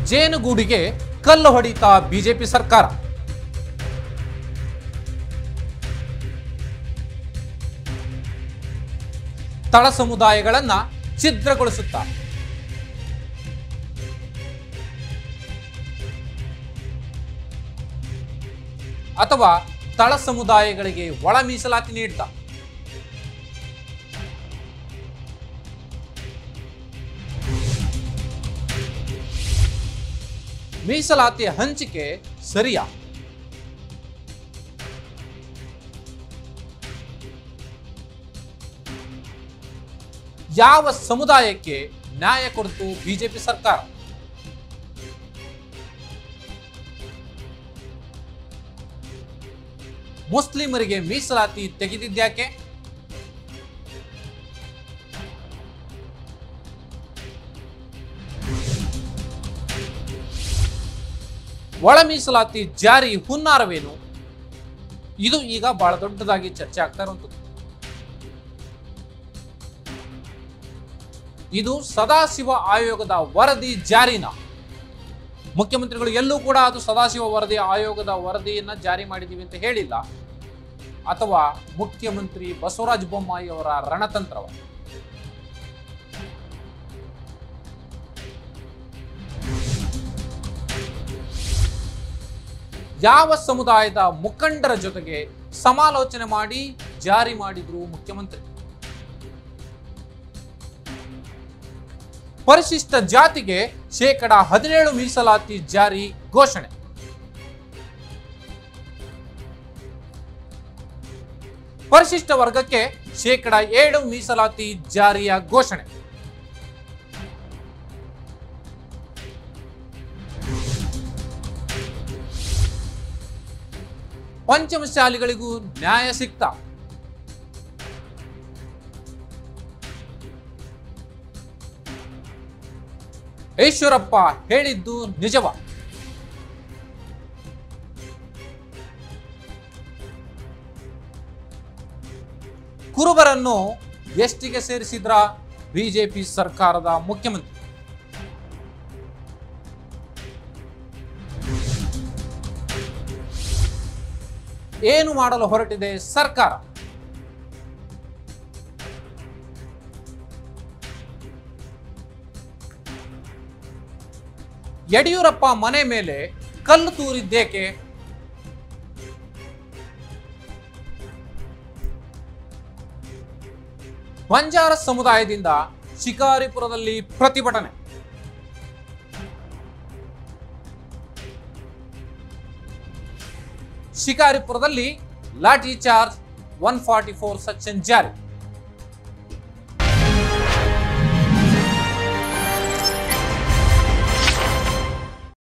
ಜೇನುಗೂಡಿಗೆ ಕಲ್ಲು ಹೊಡಿತ ಬಿಜೆಪಿ ಸರ್ಕಾರ ತಳ ಸಮುದಾಯಗಳನ್ನ ಛಿದ್ರಗೊಳಿಸುತ್ತಾ ಅಥವಾ ತಳ ಸಮುದಾಯಗಳಿಗೆ ಒಳ ಮೀಸಲಾತಿ ನೀಡ್ತಾ ಮೀಸಲಾತಿ ಹಂಚಿಕೆ ಸರಿಯಾ ಯಾವ ಸಮುದಾಯಕ್ಕೆ ನ್ಯಾಯ ಕೊಡ್ತು ಬಿಜೆಪಿ ಸರ್ಕಾರ ಮುಸ್ಲಿಮರಿಗೆ ಮೀಸಲಾತಿ ತೆಗೆದಿದ್ಯಾಕೆ ಒಳ ಮೀಸಲಾತಿ ಜಾರಿ ಹುನ್ನಾರವೇನು ಇದು ಈಗ ಬಹಳ ದೊಡ್ಡದಾಗಿ ಚರ್ಚೆ ಆಗ್ತಾ ಇರುವಂಥದ್ದು ಇದು ಸದಾಶಿವ ಆಯೋಗದ ವರದಿ ಜಾರಿನ ಮುಖ್ಯಮಂತ್ರಿಗಳು ಎಲ್ಲೂ ಕೂಡ ಅದು ಸದಾಶಿವ ವರದಿ ಆಯೋಗದ ವರದಿಯನ್ನ ಜಾರಿ ಮಾಡಿದೀವಿ ಅಂತ ಹೇಳಿಲ್ಲ ಅಥವಾ ಮುಖ್ಯಮಂತ್ರಿ ಬಸವರಾಜ ಬೊಮ್ಮಾಯಿ ಅವರ ರಣತಂತ್ರವ ಯಾವ ಸಮುದಾಯದ ಮುಖಂಡರ ಜೊತೆಗೆ ಸಮಾಲೋಚನೆ ಮಾಡಿ ಜಾರಿ ಮಾಡಿದ್ರು ಮುಖ್ಯಮಂತ್ರಿ ಪರಿಶಿಷ್ಟ ಜಾತಿಗೆ ಶೇಕಡ ಹದಿನೇಳು ಮೀಸಲಾತಿ ಜಾರಿ ಘೋಷಣೆ ಪರಿಶಿಷ್ಟ ವರ್ಗಕ್ಕೆ ಶೇಕಡ ಏಳು ಮೀಸಲಾತಿ ಜಾರಿಯ ಘೋಷಣೆ ಪಂಚಮಶಾಲಿಗಳಿಗೂ ನ್ಯಾಯ ಸಿಕ್ತಾ ಈಶ್ವರಪ್ಪ ಹೇಳಿದ್ದು ನಿಜವ ಕುರುಬರನ್ನು ಎಷ್ಟಿಗೆ ಸೇರಿಸಿದ್ರ ಬಿಜೆಪಿ ಸರ್ಕಾರದ ಮುಖ್ಯಮಂತ್ರಿ ಏನು ಮಾಡಲು ಹೊರಟಿದೆ ಸರ್ಕಾರ ಯಡಿಯೂರಪ್ಪ ಮನೆ ಮೇಲೆ ಕಲ್ಲು ತೂರಿದ್ದೇಕೆ ಬಂಜಾರ ಸಮುದಾಯದಿಂದ ಶಿಕಾರಿಪುರದಲ್ಲಿ ಪ್ರತಿಭಟನೆ ಶಿಕಾರಿಪುರದಲ್ಲಿ lathi charge one forty four section ಜಾರಿ